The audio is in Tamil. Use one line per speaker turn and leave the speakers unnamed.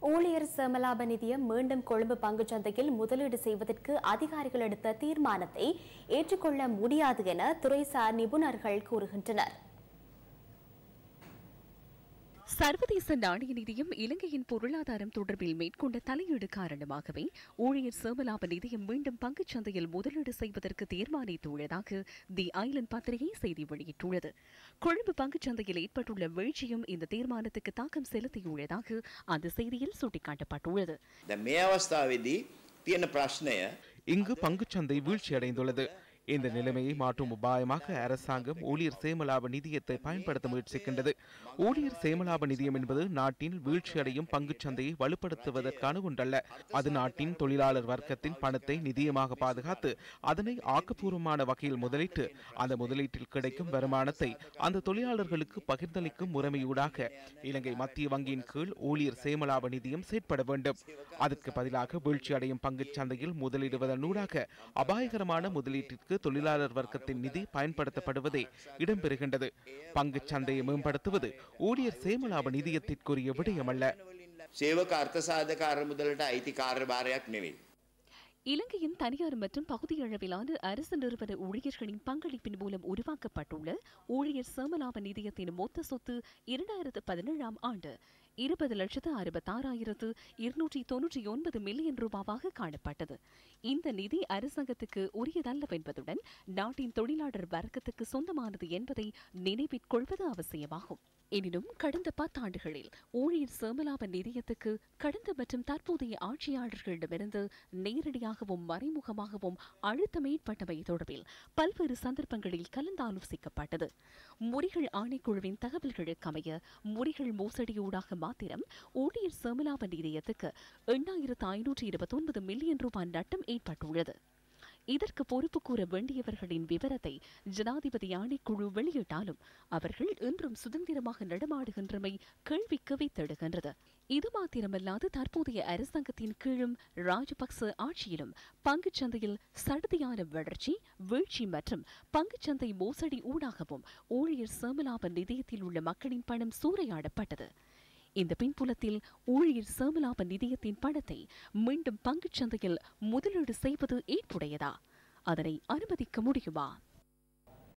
ஊழியர் சமலாப நிதியம் மீண்டும் கொழும்பு பங்குச் சந்தையில் முதலீடு செய்வதற்கு அதிகாரிகள் எடுத்த தீர்மானத்தை ஏற்றுக்கொள்ள முடியாது என துறைசார் நிபுணர்கள் கூறுகின்றனர்
சர்வதேச நாணய நிதியம் இலங்கையின் பொருளாதாரம் தொடர்பில் மேற்கொண்ட தலையீடு காரணமாகவே ஊழியர் சேமலாப நிதியம் மீண்டும் பங்குச் சந்தையில் முதலீடு செய்வதற்கு தீர்மானித்துள்ளதாக தி ஐலண்ட் பத்திரிகை செய்தி வெளியிட்டுள்ளது கொழும்பு பங்குச் சந்தையில் ஏற்பட்டுள்ள வீழ்ச்சியும் இந்த தீர்மானத்துக்கு தாக்கம் செலுத்தியுள்ளதாக அந்த செய்தியில் சுட்டிக்காட்டப்பட்டுள்ளது
දැන් මේ අවස්ථාවේදී තියෙන ප්‍රශ්නය
இங்கு பங்குச்சந்தை வீழ்ச்சியடைந்துள்ளது இந்த நிலைமையை மாற்றும் உபாயமாக அரசாங்கம் ஊழியர் சேமலாப நிதியத்தை பயன்படுத்த முயற்சிக்கின்றது ஊழியர் சேமலாப நிதியம் என்பது நாட்டின் வீழ்ச்சியடையும் பங்குச்சந்தையை வலுப்படுத்துவதற்கான ஒன்றல்ல அது நாட்டின் தொழிலாளர் வர்க்கத்தின் பணத்தை நிதியமாக பாதுகாத்து அதனை ஆக்கப்பூர்வமான வகையில் முதலிட்டு அந்த முதலீட்டில் கிடைக்கும் வருமானத்தை அந்த தொழிலாளர்களுக்கு பகிர்ந்தளிக்கும் முறைமையூடாக இலங்கை மத்திய வங்கியின் கீழ் ஊழியர் சேமலாப நிதியம் செயற்பட வேண்டும் அதற்கு பதிலாக வீழ்ச்சியடையும் பங்குச் சந்தையில் முதலிடுவதனூடாக அபாயகரமான முதலீட்டிற்கு தொழிலாளர் வர்க்கத்தின் நிதி பயன்படுத்தப்படுவதே இடம்பெறுகின்றது பங்குச் சந்தையை மேம்படுத்துவது ஊழியர் சேமலாப நிதியத்திற்குரிய விடயமல்ல
සේවක අර්ථසාධක අරමුදලට අයිති කාර්යභාරයක් නෙවෙයි.
இலங்கையின் தனியார் மற்றும் பகுதியளவிலான அரசு நிறுவன ஊழியர்களின் பங்களிப்பின் மூலம் உருவாக்கப்பட்டுள்ள ஊழியர் சேமலாப நிதியத்தின் மொத்த சொத்து இரண்டாயிரத்து பதினேழாம் ஆண்டு இருபது லட்சத்து அறுபத்தாறாயிரத்து இருநூற்றி தொன்னூற்றி ஒன்பது மில்லியன் ரூபாவாக காணப்பட்டது இந்த நிதி அரசாங்கத்துக்கு உரியதல்லவென்பதுடன் நாட்டின் தொழிலாளர் வர்க்கத்துக்கு சொந்தமானது என்பதை நினைவிற்கொள்வது அவசியமாகும் எனினும் கடந்த பத்தாண்டுகளில் ஊழியர் சேமலாப நிதியத்துக்கு கடந்த மற்றும் தற்போதைய ஆட்சியாளர்களிடமிருந்து நேரடியாகவும் மறைமுகமாகவும் அழுத்தம் ஏற்பட்டமை தொடர்பில் பல்வேறு சந்தர்ப்பங்களில் கலந்தாலோசிக்கப்பட்டது முறிகள் ஆணைக்குழுவின் தகவல்களுக்கு அமைய முறிகள் மோசடியூடாக மாத்திரம் ஊழியர் சேமலாப நிதியத்துக்கு எண்ணாயிரத்து ஐநூற்று இருபத்தொன்பது மில்லியன் ரூபாய் நட்டம் ஏற்பட்டுள்ளது இதற்கு பொறுப்பு கூற வேண்டியவர்களின் விவரத்தை ஜனாதிபதி ஆணைக்குழு வெளியிட்டாலும் அவர்கள் இன்றும் சுதந்திரமாக நடமாடுகின்றமை கேள்விக்கு வைத்திடுகின்றது இது மாத்திரமல்லாது தற்போதைய அரசாங்கத்தின் கீழும் ராஜபக்ச ஆட்சியிலும் பங்குச் சந்தையில் சடுதியான வளர்ச்சி வீழ்ச்சி மற்றும் பங்குச்சந்தை மோசடி ஊடாகவும் ஊழியர் சேமலாப நிதியத்தில் உள்ள மக்களின் பணம் சூறையாடப்பட்டது இந்த பின்புலத்தில் ஊழியர் சேமலாப நிதியத்தின் பணத்தை மீண்டும் பங்குச் சந்தையில் முதலீடு செய்வது ஏற்புடையதா அதனை அனுமதிக்க முடியுமா